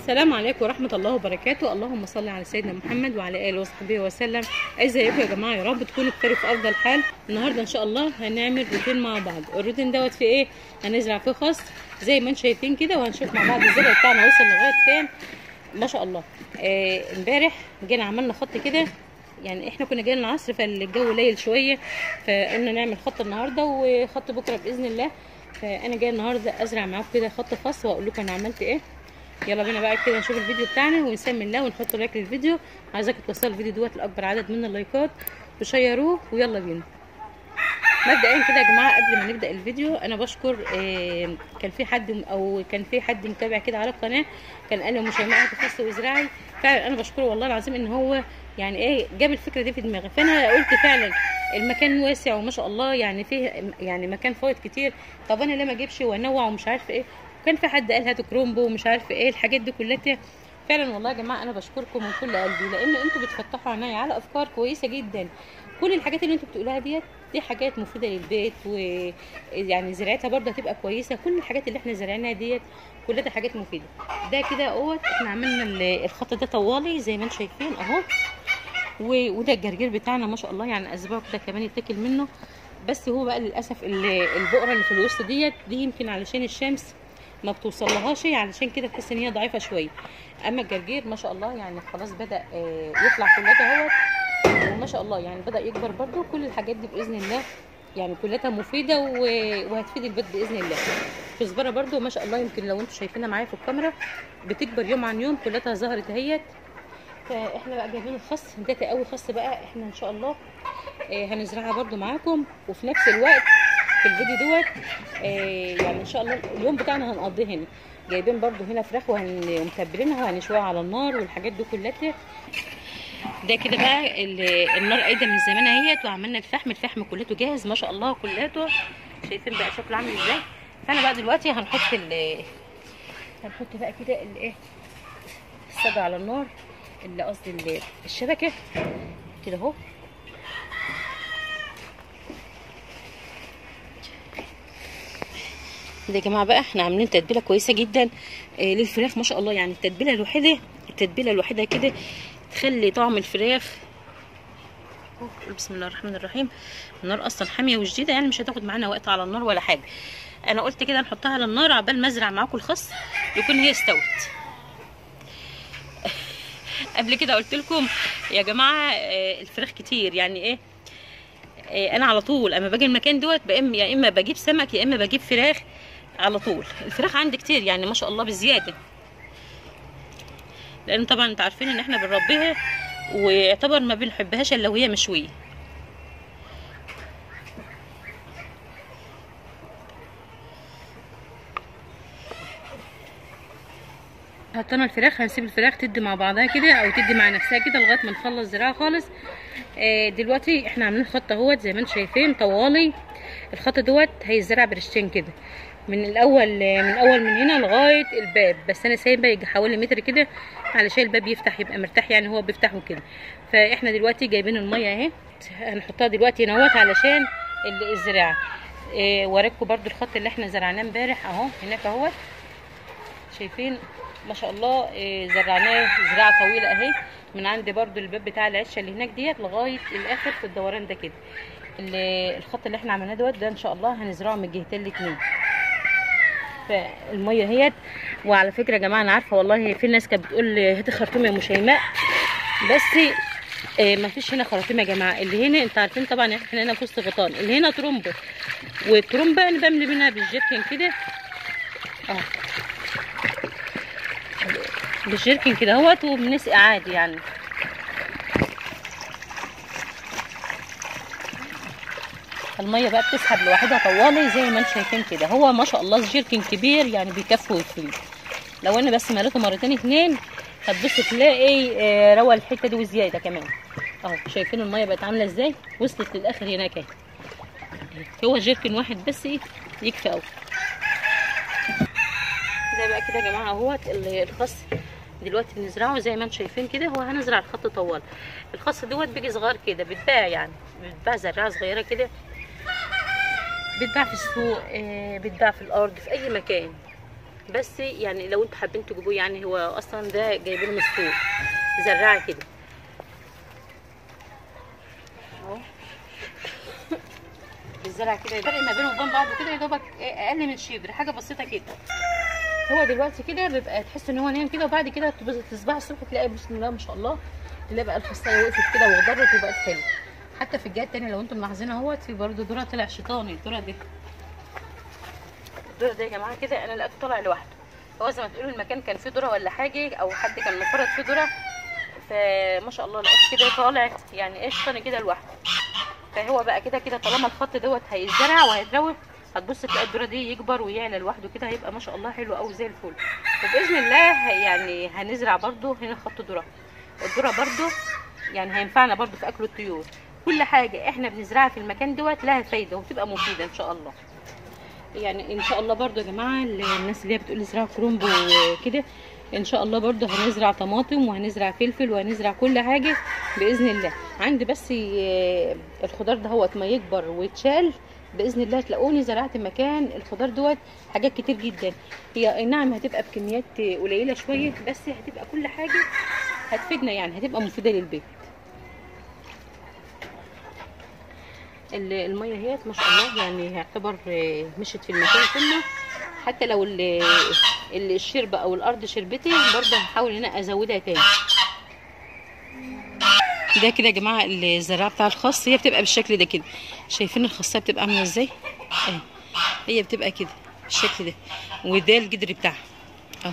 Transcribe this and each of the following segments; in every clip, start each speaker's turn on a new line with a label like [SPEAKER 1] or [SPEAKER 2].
[SPEAKER 1] السلام عليكم ورحمة الله وبركاته اللهم صل على سيدنا محمد وعلى آله وصحبه وسلم ازيكم يا جماعة يا رب تكونوا بخير في أفضل حال النهاردة إن شاء الله هنعمل روتين مع بعض الروتين دوت فيه إيه هنزرع فيه خس زي ما انتم شايفين كده وهنشوف مع بعض الزرع بتاعنا وصل لغاية فين ما شاء الله آه، امبارح جينا عملنا خط كده يعني احنا كنا جايين العصر فالجو ليل شويه فقلنا نعمل خط النهارده وخط بكره باذن الله فانا جايه النهارده ازرع معاكم كده خط خاص واقول لكم انا عملت ايه يلا بينا بقى كده نشوف الفيديو بتاعنا ونسمي الله ونحط لايك للفيديو عايزاكم توصلوا الفيديو دوت لاكبر عدد من اللايكات وشيروه ويلا بينا مبدئيا كده يا جماعه قبل ما نبدا الفيديو انا بشكر آه كان في حد او كان في حد متابع كده على القناه كان قال لي مش هيعمل خاص وزراعي فعلا انا بشكره والله العظيم ان هو يعني ايه جاب الفكره دي في دماغي فانا قلت فعلا المكان واسع وما شاء الله يعني فيه يعني مكان فايض كتير طب انا ليه ما اجيبش وانوع ومش عارفه ايه وكان في حد قال هاتوا كرومبو ومش عارفه ايه الحاجات دي كلها فعلا والله يا جماعه انا بشكركم من كل قلبي لان انتوا بتفتحوا عينيا على افكار كويسه جدا كل الحاجات اللي انتوا بتقولوها ديت دي حاجات مفيده للبيت ويعني زراعتها برضه هتبقى كويسه كل الحاجات اللي احنا زرعناها ديت كلها حاجات مفيده ده كده اهوت احنا عملنا الخط ده طوالي زي ما انتم شايفين اهو وده الجرجير بتاعنا ما شاء الله يعني اسبوع كده كمان يتاكل منه بس هو بقى للاسف البقره اللي في الوسط ديت دي يمكن علشان الشمس ما بتوصلهاش علشان كده تحس ان هي ضعيفه شويه اما الجرجير ما شاء الله يعني خلاص بدا يطلع كلها اهوت وما شاء الله يعني بدا يكبر برده كل الحاجات دي باذن الله يعني كلها مفيده وهتفيد البيت باذن الله كزبره برده ما شاء الله يمكن لو انتم شايفينها معايا في الكاميرا بتكبر يوم عن يوم كلها ظهرت اهيت فاحنا بقى جايبين الخس ده تقوي خس بقى احنا ان شاء الله هنزرعها برده معاكم وفي نفس الوقت في الفيديو دوت يعني ان شاء الله اليوم بتاعنا هنقضيه هنا جايبين برده هنا فراخ ومتبلينها وهنشويها على النار والحاجات دي كلها ده كده بقى النار قايده من زمان اهيت وعملنا الفحم الفحم كلته جاهز ما شاء الله كلته شايفين بقى شكله عامل ازاي فانا بقى دلوقتي هنحط ال هنحط بقى كده الايه الصاج على النار اللي قصدي الشبكه كده اهو ده يا جماعه بقى احنا عاملين تتبيله كويسه جدا آه للفراخ ما شاء الله يعني التتبيله الوحيده التتبيله الوحيده كده تخلي طعم الفراخ بسم الله الرحمن الرحيم النار اصلا حاميه وجديده يعني مش هتاخد معانا وقت على النار ولا حاجه انا قلت كده نحطها على النار عبال ما ازرع معاكم الخس يكون هي استوت قبل كده قلت لكم يا جماعه الفراخ كتير يعني ايه انا على طول اما باجي المكان دوت يا اما بجيب سمك يا اما بجيب فراخ على طول الفراخ عندي كتير يعني ما شاء الله بزياده لان طبعا انتوا عارفين ان احنا بنربيها ويعتبر ما بنحبهاش الا وهي مشويه حطينا الفراخ هنسيب الفراخ تدي مع بعضها كده او تدي مع نفسها كده لغايه ما نخلص زراعه خالص آه دلوقتي احنا عاملين خط اهوت زي ما انتم شايفين طوالي الخط دوت هيزرع برشتين كده من الاول من اول من هنا لغايه الباب بس انا سايبه يجي حوالي متر كده علشان الباب يفتح يبقى مرتاح يعني هو بيفتحه كده فاحنا دلوقتي جايبين الميه اهي هنحطها دلوقتي هنا علشان الزراعه إيه وراكم برده الخط اللي احنا زرعناه امبارح اهو هناك اهوت شايفين ما شاء الله إيه زرعناه زراعه طويله اهي من عند برده الباب بتاع العشه اللي هناك ديت لغايه الاخر في الدوران ده كده الخط اللي احنا عملناه دوت ده ان شاء الله هنزرعه من الجهتين الاتنين فالميه اهيت وعلى فكره يا جماعه انا عارفه والله في ناس كانت بتقول هاتي خرطوم يا ام شيماء بس آه ما فيش هنا خراطيم يا جماعه اللي هنا انتوا عارفين طبعا احنا هنا في وسط غيطان اللي هنا ترومبه والترومبه انا بملي منها بالجيركن كده اه بالجيركن كده اهوت وبنسقي عادي يعني الميه بقى بتسحب لوحدها طوالي زي ما انتم شايفين كده هو ما شاء الله الجيركن كبير يعني بيكفي ويفيد لو انا بس مليته مرتين اتنين هتبص تلاقي آه روى الحته دي وزياده كمان اهو شايفين الميه بقت عامله ازاي وصلت للاخر هناك اهي هو جيركن واحد بس ايه يكفي قوي ده بقى كده يا جماعه اهوت الخس دلوقتي بنزرعه زي ما انتم شايفين كده هو هنزرع الخط طوال الخس دوت بيجي صغير كده بيتباع يعني بيتباع زراعه صغيره كده بيتباع في السوق آه، بيتباع في الارض في اي مكان بس يعني لو انتوا حابين تجيبوه يعني هو اصلا ده جايبينه من السوق زراعه كده اهو بالزرع كده الفرق ما بينهم وبين بعض كده يا دوبك اقل من شبر حاجه بسيطه كده هو دلوقتي كده بيبقى تحس ان هو نايم كده وبعد كده تبص- تصبحي الصبح تلاقي بسم الله ما شاء الله تلاقي بقى الخصايه وقفت كده وخضرت وبقت حلوه حتى في الجهه التانيه لو انتم ملاحظين اهوت في برضه ذره طلع شيطاني الذره دي الذره ده يا جماعه كده انا لقيته طالع لوحده هو زي ما تقولوا المكان كان فيه ذره ولا حاجه او حد كان مفرط فيه ذره فما شاء الله لقيت كده طالع يعني ايه شيطاني كده لوحده فهو بقى كده كده طالما الخط دوت هيتزرع وهيتروي هتبص تلاقي الذره دي يكبر ويعلى لوحده كده هيبقى ما شاء الله حلو قوي زي الفل وباذن الله ه- يعني هنزرع برده هنا خط ذره الذره برده يعني هينفعنا برده في اكل الطيور كل حاجه احنا بنزرعها في المكان دوت لها فايده وتبقى مفيده ان شاء الله يعني ان شاء الله برضو يا جماعه الناس اللي هي بتقول ازرعوا كرومب وكده ان شاء الله برضو هنزرع طماطم وهنزرع فلفل وهنزرع كل حاجه باذن الله عندي بس آه، الخضار ده هو ما يكبر ويتشال باذن الله تلاقوني زرعت مكان الخضار دوت حاجات كتير جدا هي أي نعم هتبقى بكميات قليله شويه بس هتبقى كل حاجه هتفيدنا يعني هتبقى مفيده للبيت ال- الميه هيت ما شاء الله يعني يعتبر آه، مشت في المكان كله حتى لو ال- ال- الشربة او الارض شربتي برضه هحاول ان انا ازودها تاني ده كده يا جماعه الزراعه بتاع الخاص هي بتبقى بالشكل ده كده شايفين الخاصيه بتبقى عامله ازاي اهي هي بتبقى كده بالشكل ده وده الجدر بتاعها اه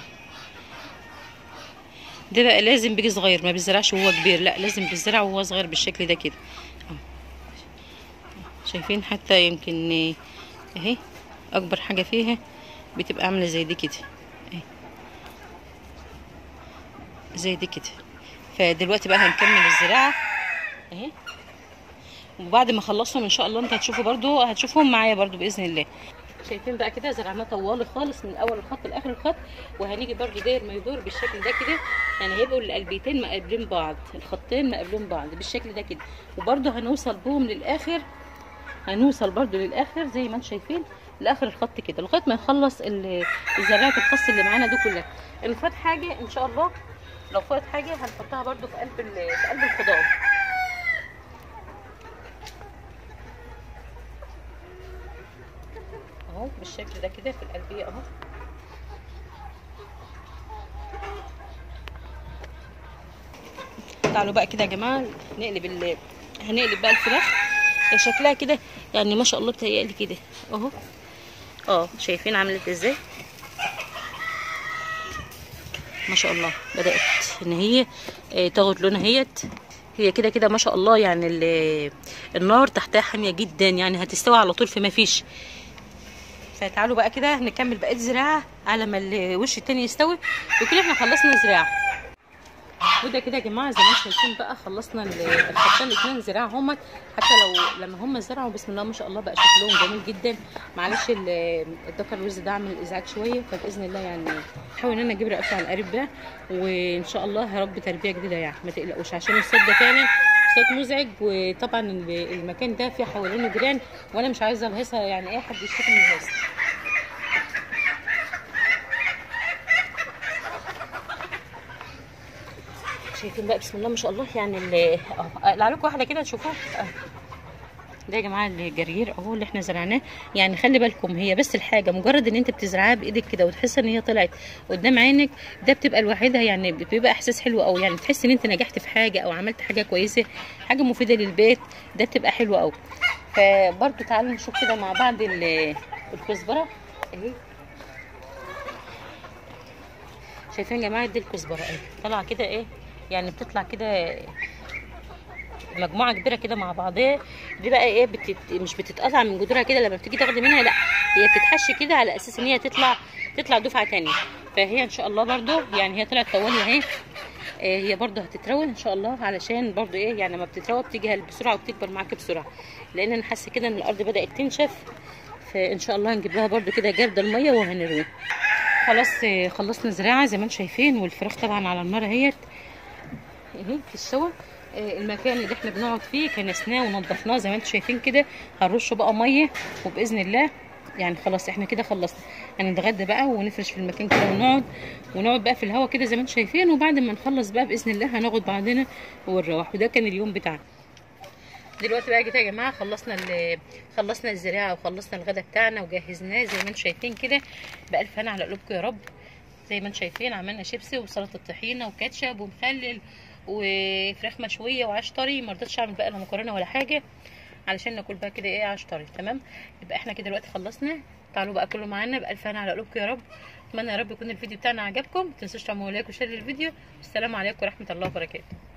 [SPEAKER 1] ده بقى لازم بيجي صغير ما بيزرعش وهو كبير لا لازم بيزرع وهو صغير بالشكل ده كده اه شايفين حتى يمكن آه، اهي اكبر حاجه فيها بتبقى عامله زي دي كده اهي زي دي كده فدلوقتي بقى هنكمل الزراعه اهي وبعد ما اخلصهم ان شاء الله انت هتشوفوا برضو هتشوفهم معايا برضو باذن الله شايفين بقى كده زرعناه طوالي خالص من اول الخط لاخر الخط وهنيجي برضو داير ما يدور بالشكل ده كده يعني هيبقوا القلبيتين مقابلين بعض الخطين مقابلين بعض بالشكل ده كده وبرضو هنوصل بهم للاخر هنوصل برضو للاخر زي ما انتم شايفين لاخر الخط كده لغايه ما نخلص ال- الزراعات الخاص اللي معانا دي كلها ان فات حاجه ان شاء الله لو فات حاجه هنحطها برضو في قلب ال- في قلب الخضار اهو بالشكل ده كده في القلبيه اهو تعالوا بقى كده يا جماعه نقلب ال... هنقلب بقى الفراخ هي شكلها كده يعني ما شاء الله بتهيألي كده اهو اه شايفين عملت ازاي ما شاء الله بدأت ان هي آه، تاخد لونها هيت هي كده كده ما شاء الله يعني ال- النار تحتها حامية جدا يعني هتستوي على طول فما فيش فتعالوا بقى كده نكمل بقية زراعة على ما الوش التاني يستوي وكده احنا خلصنا زراعة وده كده يا جماعه زي ما انتم شايفين بقى خلصنا ال- الخطين الاثنين زراعه همت حتى لو لما هم زرعوا بسم الله ما شاء الله بقى شكلهم جميل جدا معلش ال- الذكر الرز ده عامل ازعاج شويه فباذن الله يعني احاول ان انا اجيب رقبته على القريب ده وان شاء الله هربي تربيه جديده يعني ما تقلقوش عشان الصوت ده فعلا صوت مزعج وطبعا ال- المكان ده فيه حوالينه جيران وانا مش عايزه الهيصه يعني اي حد يشتكي من الهيصه شايفين بقى بسم الله ما شاء الله يعني ال- اه اقلع لكم واحده كده تشوفوها اه. ده يا جماعه الجرجير اهو اللي احنا زرعناه يعني خلي بالكم هي بس الحاجه مجرد ان انت بتزرعها بايدك كده وتحس ان هي طلعت قدام عينك ده بتبقى لوحدها يعني بيبقى احساس حلو قوي يعني تحس ان انت نجحت في حاجه او عملت حاجه كويسه حاجه مفيده للبيت ده بتبقى حلوه قوي فبرضو تعالوا نشوف كده مع بعض ال- الكزبره اهي شايفين يا جماعه دي الكزبره اهي طالعه كده ايه يعني بتطلع كده مجموعه كبيره كده مع بعضها دي بقى ايه بتت... مش بتتقطع من جذورها كده لما بتيجي تاخدي منها لا هي بتتحشي كده على اساس ان هي تطلع تطلع دفعه تانية فهي ان شاء الله برضو يعني هي طلعت طوالي اهي آه، هي برضو هتتروي ان شاء الله علشان برضو ايه يعني لما بتتروى بتيجي بسرعه وبتكبر معاكي بسرعه لان انا حاسه كده ان الارض بدات تنشف فان شاء الله هنجيب لها برضو كده جرد الميه وهنروي خلاص آه، خلصنا زراعه زي ما انتم شايفين والفراخ طبعا على النار اهيت اهي في السوا آه، المكان اللي احنا بنقعد فيه كنسناه ونضفناه زي ما انتم شايفين كده هنرشه بقى ميه وباذن الله يعني خلاص احنا كده خلصنا هنتغدى بقى ونفرش في المكان كده ونقعد ونقعد بقى في الهوا كده زي ما انتم شايفين وبعد ما نخلص بقى باذن الله هناخد بعضنا ونروح وده كان اليوم بتاعنا دلوقتي بقى كده يا جماعه خلصنا ال- خلصنا الزراعه وخلصنا الغدا بتاعنا وجهزناه زي ما انتم شايفين كده بالف هنا على قلوبكم يا رب زي ما انتم شايفين عملنا شيبسي وسلطه طحينه وكاتشب ومخلل وفراخ مشويه وعيش طري ما رضيتش اعمل بقى لا مكرونه ولا حاجه علشان ناكل بقى كده ايه عيش طري تمام يبقى احنا كده دلوقتي خلصنا تعالوا بقى كله معانا بالف هنا على قلوبكم يا رب اتمنى يا رب يكون الفيديو بتاعنا عجبكم ما تنسوش تعملوا لايك وشير للفيديو والسلام عليكم ورحمه الله وبركاته